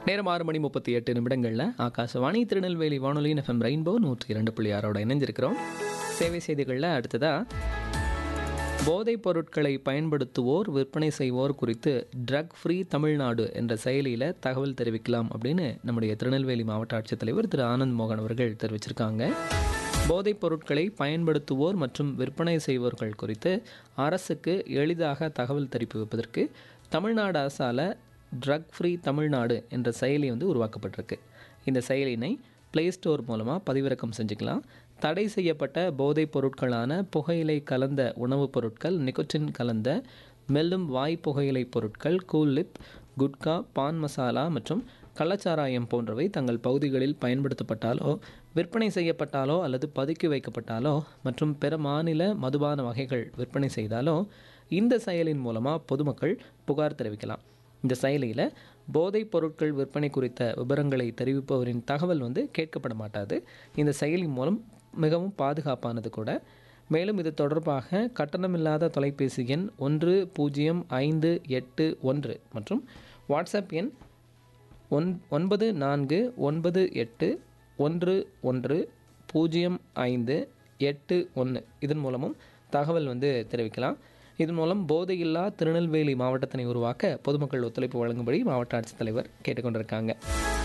நேரம் ஆறு மணி முப்பத்தி எட்டு நிமிடங்களில் ஆகாசவாணி திருநெல்வேலி வானொலி எஃப்எம் ரெயின்போ நூற்றி இரண்டு புள்ளி ஆறோட இணைஞ்சிருக்கிறோம் சேவை செய்திகளில் அடுத்ததாக போதைப் பொருட்களை பயன்படுத்துவோர் விற்பனை செய்வோர் குறித்து ட்ரக் ஃப்ரீ தமிழ்நாடு என்ற செயலியில் தகவல் தெரிவிக்கலாம் அப்படின்னு நம்முடைய திருநெல்வேலி மாவட்ட ஆட்சித்தலைவர் திரு ஆனந்த் மோகன் அவர்கள் தெரிவிச்சிருக்காங்க போதைப் பொருட்களை பயன்படுத்துவோர் மற்றும் விற்பனை செய்வோர்கள் குறித்து அரசுக்கு எளிதாக தகவல் தெரிவிப்பதற்கு தமிழ்நாடு அரசால் ட்ரக் ஃப்ரீ தமிழ்நாடு என்ற செயலி வந்து உருவாக்கப்பட்டிருக்கு இந்த செயலினை ப்ளே ஸ்டோர் மூலமாக பதிவிறக்கம் செஞ்சுக்கலாம் தடை செய்யப்பட்ட போதைப் பொருட்களான புகையிலை கலந்த உணவுப் பொருட்கள் நிக்கோட்டின் கலந்த மெல்லும் வாய் புகையிலை பொருட்கள் கூல்லிப் குட்கா பான் மசாலா மற்றும் கள்ளச்சாராயம் போன்றவை தங்கள் பகுதிகளில் பயன்படுத்தப்பட்டாலோ விற்பனை செய்யப்பட்டாலோ அல்லது பதுக்கி வைக்கப்பட்டாலோ மற்றும் பிற மாநில மதுபான வகைகள் விற்பனை செய்தாலோ இந்த செயலின் மூலமாக பொதுமக்கள் புகார் தெரிவிக்கலாம் இந்த செயலியில் போதைப் பொருட்கள் விற்பனை குறித்த விவரங்களை தெரிவிப்பவரின் தகவல் வந்து கேட்கப்பட மாட்டாது இந்த செயலி மூலம் மிகவும் பாதுகாப்பானது கூட மேலும் இது தொடர்பாக கட்டணமில்லாத தொலைபேசி எண் ஒன்று பூஜ்ஜியம் ஐந்து எட்டு ஒன்று மற்றும் வாட்ஸ்அப் எண் ஒன் ஒன்பது நான்கு ஒன்பது எட்டு ஒன்று ஒன்று பூஜ்ஜியம் ஐந்து எட்டு ஒன்று இதன் மூலமும் தகவல் வந்து தெரிவிக்கலாம் இதன் மூலம் போதையில்லா திருநெல்வேலி மாவட்டத்தினை உருவாக்க பொதுமக்கள் ஒத்துழைப்பு வழங்கும்படி மாவட்ட ஆட்சித்தலைவர் கேட்டுக்கொண்டிருக்காங்க